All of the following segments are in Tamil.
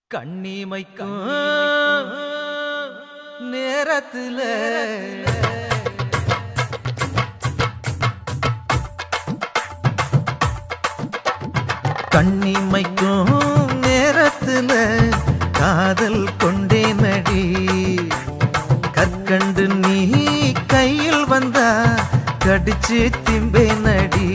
கண்ணிமைக்கும் நேரத்துல கண்ணிமைக்கும் நேரத்துல காதல் கொண்டே நடி கற்கண்டு நீ கையில் வந்தா கடிச்சு திம்பே நடி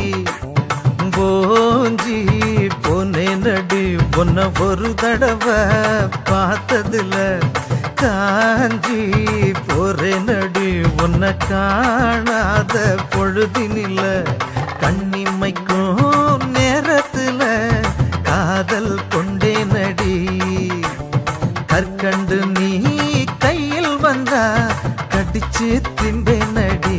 போஞ்சி போனே நடி பொன்ன ஒரு தடவை பார்த்ததுல காஞ்சி போறே நடி உன்னை காணாத பொழுதினில கண்ணிமைக்கும் நேரத்துல காதல் கொண்டே நடி கற்கண்டு நீ கையில் வந்தா கடிச்சு திம்பே நடி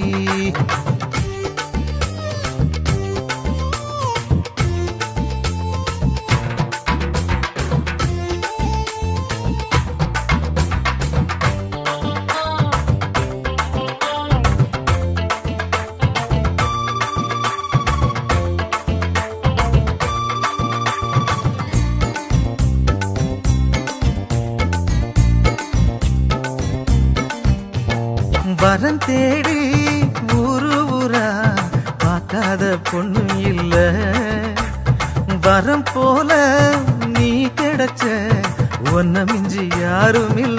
வரம் தேடி ஊரு ஊரா பார்க்காத பொண்ணு இல்ல வரம் போல நீ கிடைச்ச ஒன்ன மிஞ்சி யாரும் இல்ல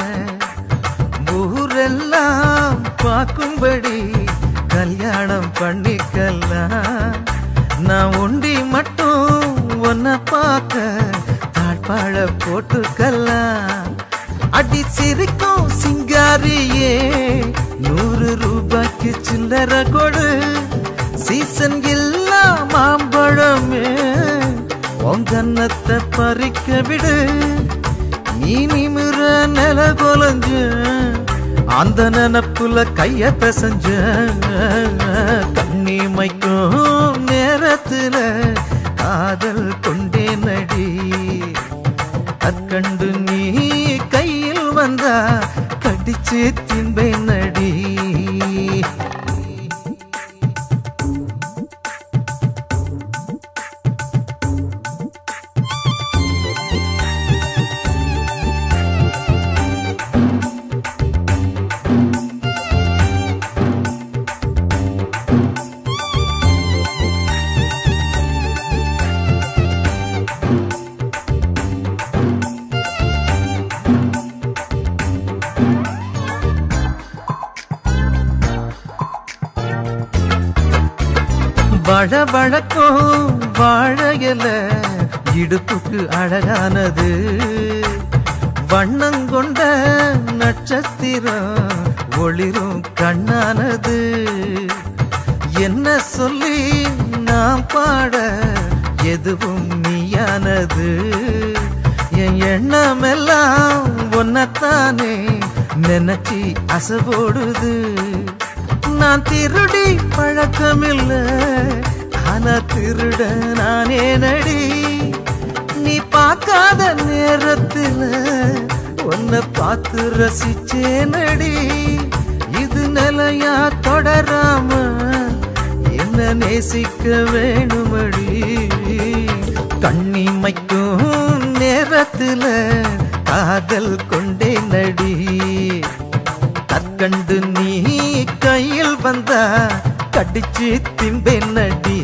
ஊரெல்லாம் பார்க்கும்படி கல்யாணம் பண்ணிக்கலாம் நான் உண்டி மட்டும் ஒன்ன பார்க்க தாழ்பாழ போட்டுக்கலாம் அடி சிரிக்கும் சிங்காரியே நூறு ரூபாய்க்கு சில்லற கொடு சீசன் இல்லா மாம்பழமே உன் கன்னத்தை பறிக்க விடு நீ நிமிர நில கொலஞ்ச அந்த நினப்புல கைய பிசைஞ்ச கண்ணி மைக்கும் நேரத்துல காதல் கொண்டே நடி கற்கண்டு நீ கையில் வந்தா கடிச்சு திம்பை நடி வழ வழக்கும் வாழையல இடுப்புக்கு அழகானது வண்ணங்கொண்ட நட்சத்திரம் ஒளிரும் கண்ணானது என்ன சொல்லி நாம் பாட எதுவும் நீயானது என் எண்ணமெல்லாம் ஒன்னத்தானே நினைச்சி அசைபோடுது நான் திருடி பழக்கமில்ல ஆனா திருட நானே நடி நீ பார்க்காத நேரத்துல உன்னை பார்த்து ரசிச்சே நடி இது நிலையா தொடராம என்ன நேசிக்க வேணுமடி கண்ணிமைக்கும் நேரத்துல காதல் கொண்டே நடி கற்கண்டு நீ கையில் வந்தா கடிச்சு திம்பே நடி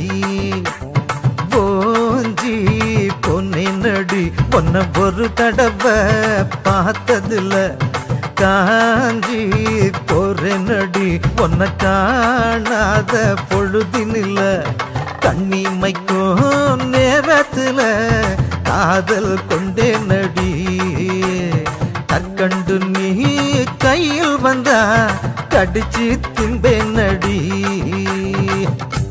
போஞ்சி பொன்னே நடி பொன்ன ஒரு தடவை பார்த்ததுல காஞ்சி போற நடி பொன்ன காணாத பொழுதினில்ல கண்ணிமைக்கும் நேரத்துல காதல் கொண்டே நடி கற்கண்டு நீ கையில் வந்தா கடிச்சு திம்பே நடி